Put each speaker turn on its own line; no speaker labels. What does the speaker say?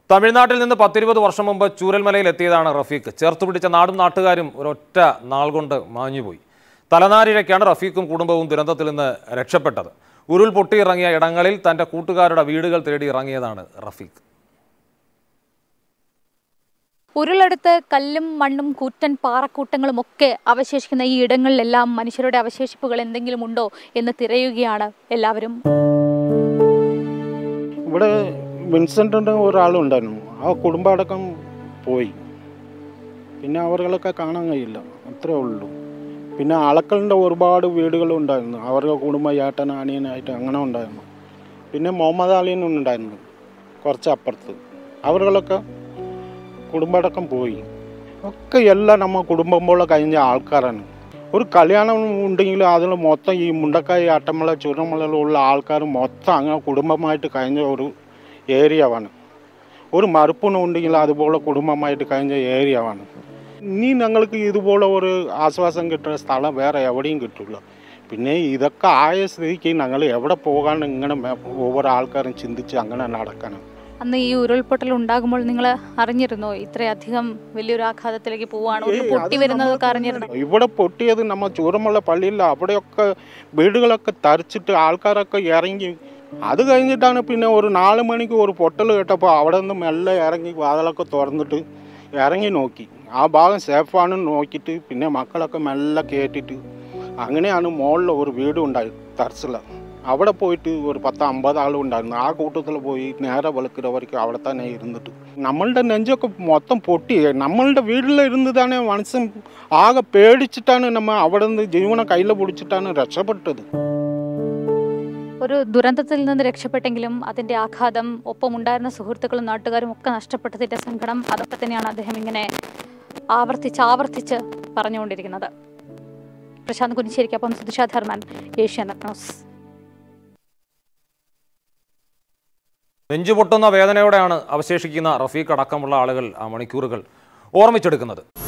തമിഴ്നാട്ടിൽ നിന്ന് പത്തിരുപത് വർഷം മുമ്പ് ചൂരൽമലയിൽ എത്തിയതാണ് റഫീഖ് ചേർത്തുപിടിച്ച നാടും നാട്ടുകാരും ഒരൊറ്റ നാൾ കൊണ്ട് മാഞ്ഞുപോയി തലനാരിഴയ്ക്കാണ് റഫീഖും കുടുംബവും ദുരന്തത്തിൽ നിന്ന് രക്ഷപ്പെട്ടത് ഉരുൾ പൊട്ടിയിറങ്ങിയ ഇടങ്ങളിൽ തന്റെ കൂട്ടുകാരുടെ വീടുകൾ തേടി ഇറങ്ങിയതാണ് റഫീഖ്
ഉരുളെടുത്ത് കല്ലും മണ്ണും കൂറ്റൻ പാറക്കൂട്ടങ്ങളും ഒക്കെ അവശേഷിക്കുന്ന ഈ ഇടങ്ങളിലെല്ലാം മനുഷ്യരുടെ അവശേഷിപ്പുകൾ എന്തെങ്കിലും ഉണ്ടോ എന്ന് തിരയുകയാണ് എല്ലാവരും
ഇവിടെ വിൻസെൻ്റ് ഒരാളുണ്ടായിരുന്നു ആ കുടുംബമടക്കം പോയി പിന്നെ അവരുകളൊക്കെ കാണാൻ കഴിയില്ല അത്രേ ഉള്ളൂ പിന്നെ അളക്കലിൻ്റെ ഒരുപാട് വീടുകളുണ്ടായിരുന്നു അവരുടെ കുടുംബം ഏട്ടൻ അനിയനായിട്ട് അങ്ങനെ ഉണ്ടായിരുന്നു പിന്നെ മുഹമ്മദ് അലിയനും ഉണ്ടായിരുന്നു കുറച്ച് അപ്പുറത്ത് അവരുകളൊക്കെ കുടുംബമടക്കം പോയി ഒക്കെ എല്ലാം നമ്മ കുടുംബം പോലെ കഴിഞ്ഞ ആൾക്കാരാണ് ഒരു കല്യാണം ഉണ്ടെങ്കിൽ അതിൽ മൊത്തം ഈ മുണ്ടക്കായി അട്ടമല ചുരമലയിലുള്ള ആൾക്കാർ മൊത്തം അങ്ങനെ കുടുംബമായിട്ട് കഴിഞ്ഞ ഒരു ഏരിയവാണ് ഒരു മറുപ്പുണം ഉണ്ടെങ്കിൽ അതുപോലെ കുടുംബമായിട്ട് കഴിഞ്ഞ ഏരിയവാണ് ഇനി ഞങ്ങൾക്ക് ഇതുപോലെ ഒരു ആശ്വാസം കിട്ടുന്ന സ്ഥലം വേറെ എവിടെയും കിട്ടില്ല പിന്നെ ഇതൊക്കെ ആയ സ്ഥിതിക്ക് ഞങ്ങൾ എവിടെ പോകാൻ ഇങ്ങനെ മെ- ഓരോ ആൾക്കാരും ചിന്തിച്ച് അങ്ങനെ നടക്കണം
അന്ന് ഈ ഉരുൾപൊട്ടൽ ഉണ്ടാകുമ്പോൾ നിങ്ങൾ അറിഞ്ഞിരുന്നോ ഇത്രയധികം വലിയൊരു ആഘാതത്തിലേക്ക് പോവാണ് ഉരുൾ
ഏയ്
പൊട്ടി
അത്
വരുന്നതൊക്കെ അറിഞ്ഞിരുന്നു
ഇവിടെ പൊട്ടിയത് നമ്മ ചൂരമുള്ള പള്ളിയിൽ അവിടെയൊക്കെ വീടുകളൊക്കെ തരിച്ചിട്ട് ആൾക്കാരൊക്കെ ഇറങ്ങി അത് കഴിഞ്ഞിട്ടാണ് പിന്നെ ഒരു നാല് മണിക്ക് ഒരു പൊട്ടൽ കേട്ടപ്പോൾ അവിടെ നിന്ന് മെല്ലെ ഇറങ്ങി വാതിലൊക്കെ തുറന്നിട്ട് ഇറങ്ങി നോക്കി ആ ഭാഗം സേഫാണെന്ന് നോക്കിയിട്ട് പിന്നെ മക്കളൊക്കെ മെല്ലെ കയറ്റിട്ട് അങ്ങനെയാണ് മുകളിൽ ഒരു വീട് ഉണ്ടായി തർസില അവിടെ പോയിട്ട് ഒരു പത്ത് അമ്പത് ആളും ഉണ്ടായിരുന്നു ആ കൂട്ടത്തിൽ പോയി നേരെ വെളുക്കുന്നവർക്ക് അവിടെ തന്നെ ഇരുന്നിട്ട് നമ്മളുടെ നെഞ്ചൊക്കെ മൊത്തം പൊട്ടി നമ്മളുടെ വീട്ടിൽ ഇരുന്നതാണ് മനസ്സും ആകെ പേടിച്ചിട്ടാണ് നമ്മൾ അവിടെ നിന്ന് ജീവനെ കയ്യിൽ പിടിച്ചിട്ടാണ് രക്ഷപ്പെട്ടത്
ഒരു ദുരന്തത്തിൽ നിന്ന് രക്ഷപ്പെട്ടെങ്കിലും അതിന്റെ ആഘാതം ഒപ്പം ഉണ്ടായിരുന്ന സുഹൃത്തുക്കളും നാട്ടുകാരും ഒക്കെ നഷ്ടപ്പെട്ടതിന്റെ സങ്കടം അതൊക്കെ തന്നെയാണ് അദ്ദേഹം ഇങ്ങനെ ആവർത്തിച്ച് ആവർത്തിച്ച് പറഞ്ഞുകൊണ്ടിരിക്കുന്നത് പ്രശാന്ത് കുനിശ്ശേരിക്കൊപ്പം സുധിഷ ധർമ്മൻ ഏഷ്യാനെറ്റ് ന്യൂസ്
നെഞ്ചുപൊട്ടുന്ന വേദനയോടെയാണ് അവശേഷിക്കുന്ന റഫീഖ് അടക്കമുള്ള ആളുകൾ ആ മണിക്കൂറുകൾ ഓർമ്മിച്ചെടുക്കുന്നത്